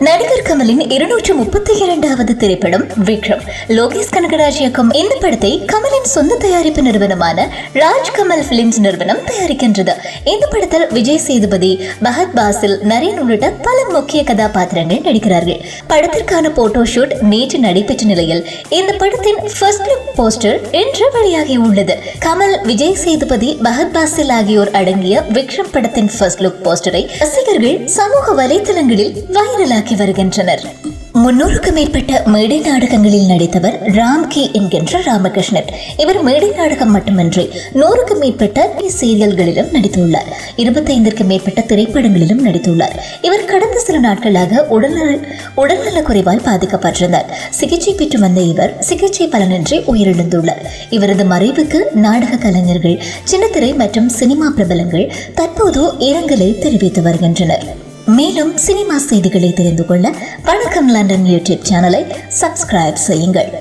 நடிகர் கமலின் இருநூற்று முப்பத்தி இரண்டாவது திரைப்படம் விக்ரம் லோகேஷ் கனகராஜ் இயக்கும் இந்த படத்தை கமலின் சொந்த தயாரிப்பு நிறுவனமான ராஜ் கமல் பிலிம்ஸ் நிறுவனம் தயாரிக்கின்றது இந்த படத்தில் விஜய் சேதுபதி பகத் பாசில் நரேன் உள்ளிட்ட பல முக்கிய கதாபாத்திரங்கள் நடிக்கிறார்கள் படத்திற்கான போட்டோ ஷூட் நேற்று நடைபெற்ற நிலையில் இந்த படத்தின் ஃபர்ஸ்ட் லுக் போஸ்டர் இன்று வெளியாகி உள்ளது கமல் விஜய் சேதுபதி பகத் பாசில் ஆகியோர் அடங்கிய விக்ரம் படத்தின் ஃபர்ஸ்ட் லுக் போஸ்டரை ரசிகர்கள் சமூக வலைதளங்களில் வைரலாக்கி வருகின்றனர் முன்னூறுக்கு மேற்பட்ட மேடை நாடகங்களில் நடித்தவர் ராம் கே என்கின்ற ராமகிருஷ்ணன் இவர் மேடை நாடகம் மட்டுமின்றி நூறுக்கு மேற்பட்ட சீரியல்களிலும் நடித்துள்ளார் இருபத்தைந்திற்கு மேற்பட்ட திரைப்படங்களிலும் நடித்துள்ளார் இவர் கடந்த சில நாட்களாக உடல்நல உடல்நலக் குறைவால் பாதிக்கப்பட்டிருந்தார் சிகிச்சை பெற்று வந்த இவர் சிகிச்சை பலனின்றி உயிரிழந்துள்ளார் இவரது மறைவுக்கு நாடக கலைஞர்கள் சின்னத்திரை மற்றும் சினிமா பிரபலங்கள் தற்போது இரங்கலை தெரிவித்து வருகின்றனர் மேலும் சினிமா செய்திகளை தெரிந்து கொள்ள வணக்கம் லண்டன் யூடியூப் சேனலை சப்ஸ்கிரைப் செய்யுங்கள்